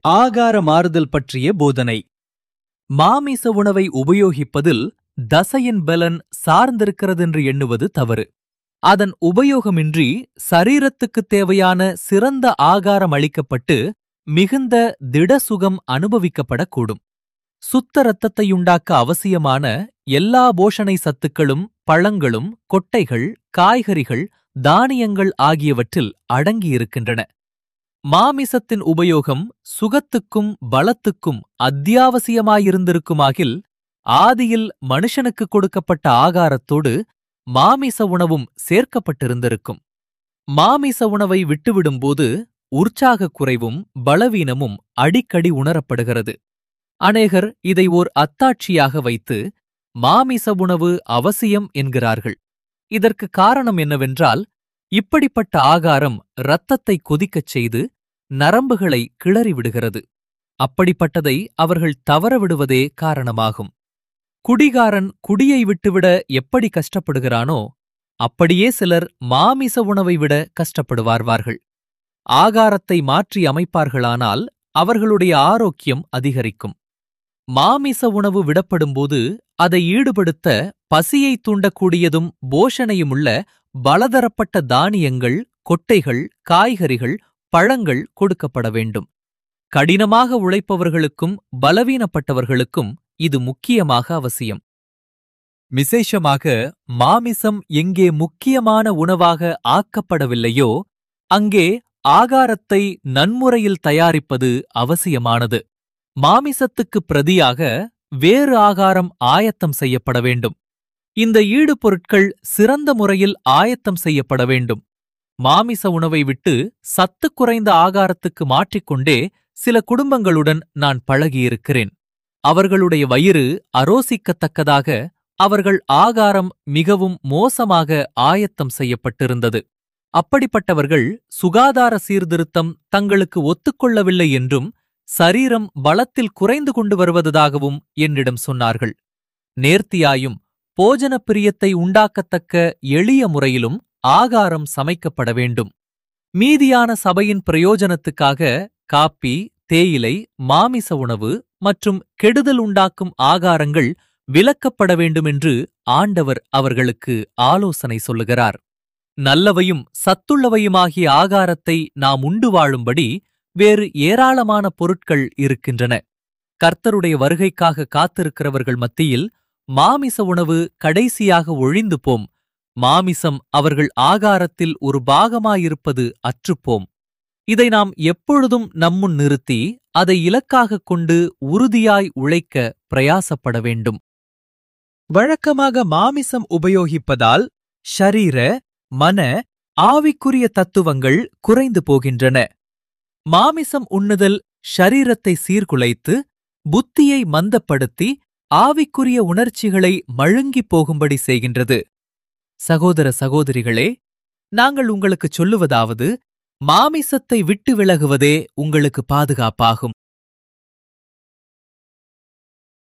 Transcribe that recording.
ஆகார மாறுதல் பற்றிய போதனை மாமிச உணவை உபயோகிப்பதில் தசையின் பலன் சார்ந்திருக்கிறதென்று எண்ணுவது தவறு அதன் உபயோகமின்றி சரீரத்துக்குத் தேவையான சிறந்த ஆகாரம் அளிக்கப்பட்டு மிகுந்த திடசுகம் அனுபவிக்கப்படக்கூடும் சுத்த இரத்தத்தையுண்டாக்க அவசியமான எல்லா போஷணை சத்துக்களும் பழங்களும் கொட்டைகள் காய்கறிகள் தானியங்கள் ஆகியவற்றில் அடங்கியிருக்கின்றன மாமிசத்தின் உபயோகம் சுகத்துக்கும் பலத்துக்கும் அத்தியாவசியமாயிருந்திருக்குமாகில் ஆதியில் மனுஷனுக்கு கொடுக்கப்பட்ட ஆகாரத்தோடு மாமிச உணவும் சேர்க்கப்பட்டிருந்திருக்கும் மாமிச உணவை விட்டுவிடும்போது உற்சாகக் குறைவும் பலவீனமும் அடிக்கடி உணரப்படுகிறது அநேகர் இதை ஓர் அத்தாட்சியாக வைத்து மாமிச உணவு அவசியம் என்கிறார்கள் இதற்கு காரணம் என்னவென்றால் இப்படிப்பட்ட ஆகாரம் இரத்தத்தை கொதிக்கச் செய்து நரம்புகளை கிளறிவிடுகிறது அப்படிப்பட்டதை அவர்கள் தவறவிடுவதே காரணமாகும் குடிகாரன் குடியை விட்டுவிட எப்படி கஷ்டப்படுகிறானோ அப்படியே சிலர் மாமிச உணவை விட கஷ்டப்படுவார்கள் ஆகாரத்தை மாற்றி அமைப்பார்களானால் அவர்களுடைய ஆரோக்கியம் அதிகரிக்கும் மாமிச உணவு விடப்படும்போது அதை ஈடுபடுத்த பசியை தூண்டக்கூடியதும் போஷணையுமுள்ள பலதரப்பட்ட தானியங்கள் கொட்டைகள் காய்கறிகள் பழங்கள் கொடுக்கப்பட வேண்டும் கடினமாக உழைப்பவர்களுக்கும் பலவீனப்பட்டவர்களுக்கும் இது முக்கியமாக அவசியம் விசேஷமாக மாமிசம் எங்கே முக்கியமான உணவாக ஆக்கப்படவில்லையோ அங்கே ஆகாரத்தை நன்முறையில் தயாரிப்பது அவசியமானது மாமிசத்துக்கு பிரதியாக வேறு ஆகாரம் ஆயத்தம் செய்யப்பட வேண்டும் இந்த ஈடுபொருட்கள் சிறந்த முறையில் ஆயத்தம் செய்யப்பட வேண்டும் மாமிச உணவை விட்டு சத்து குறைந்த ஆகாரத்துக்கு மாற்றிக்கொண்டே சில குடும்பங்களுடன் நான் பழகியிருக்கிறேன் அவர்களுடைய வயிறு அரோசிக்கத்தக்கதாக அவர்கள் ஆகாரம் மிகவும் மோசமாக ஆயத்தம் செய்யப்பட்டிருந்தது அப்படிப்பட்டவர்கள் சுகாதார சீர்திருத்தம் தங்களுக்கு ஒத்துக்கொள்ளவில்லை என்றும் சரீரம் பலத்தில் குறைந்து கொண்டு வருவதாகவும் என்னிடம் சொன்னார்கள் நேர்த்தியாயும் போஜன பிரியத்தை உண்டாக்கத்தக்க எளிய முறையிலும் ஆகாரம் சமைக்கப்பட வேண்டும் மீதியான சபையின் பிரயோஜனத்துக்காக காப்பி தேயிலை மாமிச உணவு மற்றும் கெடுதல் உண்டாக்கும் ஆகாரங்கள் விலக்கப்பட வேண்டுமென்று ஆண்டவர் அவர்களுக்கு ஆலோசனை சொல்லுகிறார் நல்லவையும் சத்துள்ளவையுமாகிய ஆகாரத்தை நாம் உண்டு வாழும்படி வேறு ஏராளமான பொருட்கள் இருக்கின்றன கர்த்தருடைய வருகைக்காக காத்திருக்கிறவர்கள் மத்தியில் மாமிச உணவு கடைசியாக ஒழிந்து போம் மாமிசம் அவர்கள் ஆகாரத்தில் ஒரு பாகமாயிருப்பது அற்றுப்போம் இதை நாம் எப்பொழுதும் நம்முன் நிறுத்தி அதை இலக்காகக் கொண்டு உறுதியாய் உழைக்க பிரயாசப்பட வேண்டும் வழக்கமாக மாமிசம் உபயோகிப்பதால் ஷரீர மன ஆவிக்குரிய தத்துவங்கள் குறைந்து போகின்றன மாமிசம் உண்ணுதல் ஷரீரத்தை சீர்குலைத்து புத்தியை மந்தப்படுத்தி ஆவிக்குரிய உணர்ச்சிகளை மழுங்கிப் போகும்படி செய்கின்றது சகோதர சகோதரிகளே நாங்கள் உங்களுக்கு சொல்லுவதாவது மாமிசத்தை விட்டு விலகுவதே உங்களுக்கு பாதுகாப்பாகும்